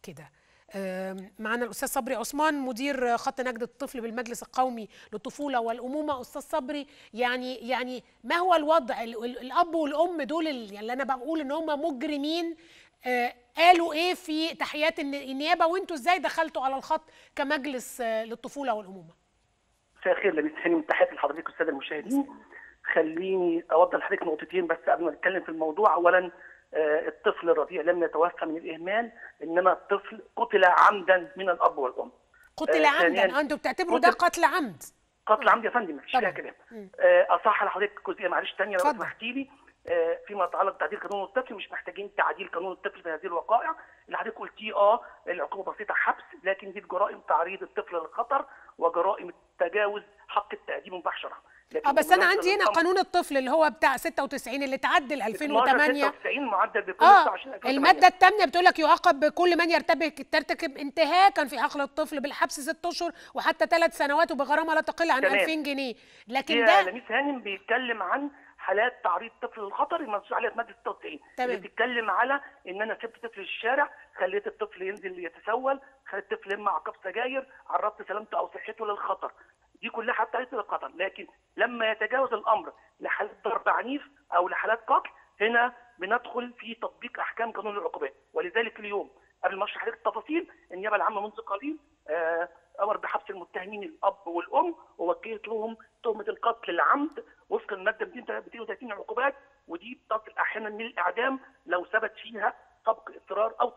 كده آم، معنا الاستاذ صبري عثمان مدير خط نجد الطفل بالمجلس القومي للطفوله والامومه استاذ صبري يعني يعني ما هو الوضع ال- ال- الاب والام دول ال- يعني اللي انا بقول ان هم مجرمين آه، قالوا ايه في تحيات الن- النيابه وانتوا ازاي دخلتوا على الخط كمجلس آه، للطفوله والامومه مساء الخير لميس هاني من تحياتي لحضرتك والساده المشاهدين خليني اوضح لحضرتك نقطتين بس قبل ما نتكلم في الموضوع اولا آه، الطفل الرضيع لم يتوفى من الاهمال انما الطفل قتل عمدا من الاب والام قتل آه، عمدا ثانياً، آه، انتوا بتعتبروا ده قتل- قتل عمد قتل عمد يا فندم مفيش فيها طبعاً. كلام مم. آه، اصح لحضرتك جزئيه معلش ثانيه لو اتفضل. سمحتي لي آه، فيما يتعلق بتعديل قانون الطفل مش محتاجين تعديل قانون الطفل في هذه الوقائع اللي حضرتك قلتيه اه العقوبه بسيطه حبس لكن دي جرائم تعريض الطفل للخطر وجرائم التجاوز حق التأديب مباشره لكن اه بس انا بالنسبة عندي هنا للأمر- قانون الطفل اللي هو بتاع 96 اللي تعدل 2008 96 معدل بكل اه 29 الماده الثامنه بتقول لك يعاقب كل من يرتكب ترتكب انتهاكا في عقل الطفل بالحبس ست اشهر وحتى ثلاث سنوات وبغرامه لا تقل عن تمام. 2000 جنيه لكن دي ده لميس هانم بيتكلم عن حالات تعريض طفل للخطر المنصوص عليها في ماده 96 تمام. اللي بتتكلم على ان انا سبت طفل الشارع خليت الطفل ينزل يتسول خليت الطفل يما عقاب سجاير عرضت سلامته او صحته للخطر دي كلها حتى تعريض للخطر لكن لما يتجاوز الامر لحالات ضرب عنيف او لحالات قتل هنا بندخل في تطبيق احكام قانون العقوبات ولذلك اليوم قبل ما اشرح لك التفاصيل النيابه العامه منذ قليل آه، امر بحبس المتهمين الاب والام ووكلت لهم تهمه القتل العمد وفقا للماده 230 العقوبات ودي بتصل احيانا من الاعدام لو ثبت فيها سبق اضطرار او